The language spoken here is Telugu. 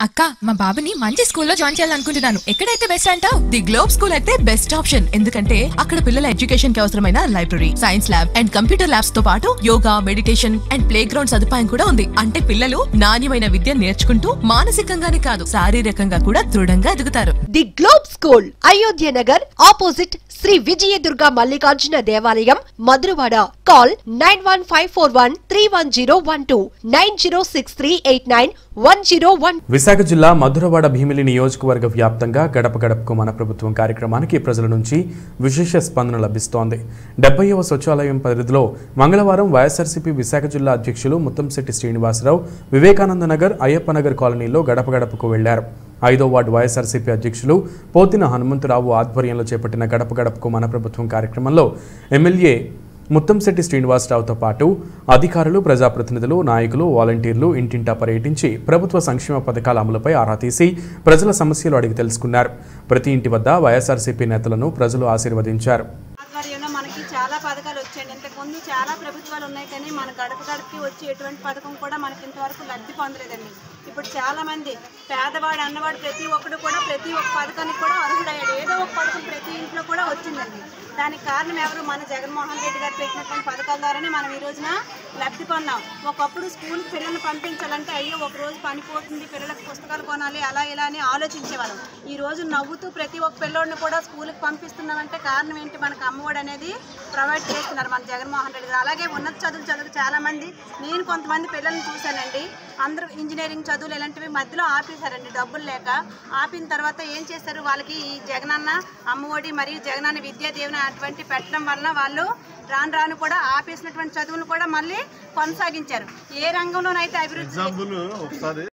అక్క మా బాబుని మంచి స్కూల్లో జాయిన్ చేయాలనుకుంటున్నాను ఎక్కడైతే బెస్ట్ అంటావు ది గ్లోబ్ స్కూల్ అయితే బెస్ట్ ఆప్షన్ ఎందుకంటే అక్కడ పిల్లల ఎడ్యుకేషన్ కి అవసరమైన library science lab and computer labs తో పాటు yoga meditation and playground సదుపాయం కూడా ఉంది అంటే పిల్లలు నాణ్యమైన విద్య నేర్చుకుంటూ మానసికంగానే కాదు శారీరకంగా కూడా దృఢంగా ఎదుగుతారు the globe school Ayodhya Nagar opposite Sri Vijayadurga Mallikarjuna దేవాలయం Madhurawada call nine one five four one three one zero one two nine zero six three eight nine one zero one Visakha జిల్లా మధురవాడ భీమిలి నియోజకవర్గ వ్యాప్తంగా గడప గడపకు మన ప్రభుత్వం కార్యక్రమానికి ప్రజల నుంచి విశేష స్పందన లభిస్తోంది డెబ్బైవ సచివాలయం పరిధిలో మంగళవారం వైఎస్ఆర్సీపీ విశాఖ జిల్లా అధ్యక్షులు ముత్తంశెట్టి శ్రీనివాసరావు వివేకానంద నగర్ అయ్యప్ప నగర్ కాలనీలో గడప గడపకు వెళ్లారు ఐదో వార్డు వైఎస్ఆర్సీపీ అధ్యక్షులు పోతిన హనుమంతరావు ఆధ్వర్యంలో చేపట్టిన గడప గడపకు మన ప్రభుత్వం కార్యక్రమంలో ఎమ్మెల్యే ముత్తంశెట్టి శ్రీనివాసరావుతో పాటు అధికారులు ప్రజాప్రతినిధులు నాయకులు వాలంటీర్లు ఇంటింటా పర్యటించి ప్రభుత్వ సంక్షేమ పథకాల అమలుపై ఆరా తీసి ప్రజల సమస్యలు అడిగి తెలుసుకున్నారు ప్రతి ఇంటి వద్ద వైఎస్ఆర్సీపీ నేతలను ప్రజలు ఆశీర్వదించారు ఆధ్వర్యంలో మనకి చాలా పథకాలు వచ్చాయండి ఇంతకుముందు చాలా ప్రభుత్వాలు ఉన్నాయి కానీ మన గడప గడపకి వచ్చి ఎటువంటి పథకం కూడా మనకి ఇంతవరకు లబ్ధి పొందలేదండి ఇప్పుడు చాలా మంది పేదవాడు అన్నవాడు ప్రతి ఒక్కడు కూడా ప్రతి ఒక్క పథకానికి కూడా అర్హుడయ్యాడు ఏదో ఒక పథకం ప్రతి ఇంట్లో కూడా వచ్చిందండి దానికి కారణం ఎవరు మన జగన్మోహన్ రెడ్డి గారు పెట్టినటువంటి పథకాల ద్వారానే మనం ఈ రోజున లబ్ధి పొందాం ఒకప్పుడు స్కూల్ పిల్లల్ని పంపించాలంటే అయ్యో ఒక రోజు పని పోతుంది పిల్లలకు పుస్తకాలు కొనాలి అలా ఇలా అని ఆలోచించేవాళ్ళం ఈ రోజు నవ్వుతూ ప్రతి ఒక్క పిల్లోడిని కూడా స్కూల్కి పంపిస్తున్నామంటే కారణం ఏంటి మనకు అమ్మఒడి అనేది ప్రొవైడ్ చేస్తున్నారు మన జగన్మోహన్ రెడ్డి గారు అలాగే ఉన్నత చదువులు చదువు చాలా మంది నేను కొంతమంది పిల్లల్ని చూశానండి అందరూ ఇంజనీరింగ్ చదువులు ఇలాంటివి మధ్యలో ఆపేశారండి డబ్బులు లేక ఆపిన తర్వాత ఏం చేశారు వాళ్ళకి ఈ జగనన్న అమ్మఒడి మరియు జగనన్న విద్యా దీవెన అటువంటి పెట్టడం వలన వాళ్ళు రాను రాను కూడా ఆపేసినటువంటి చదువులు కూడా మళ్ళీ కొనసాగించారు ఏ రంగంలోనైతే అభివృద్ధి ఎగ్జాంపుల్ ఒకసారి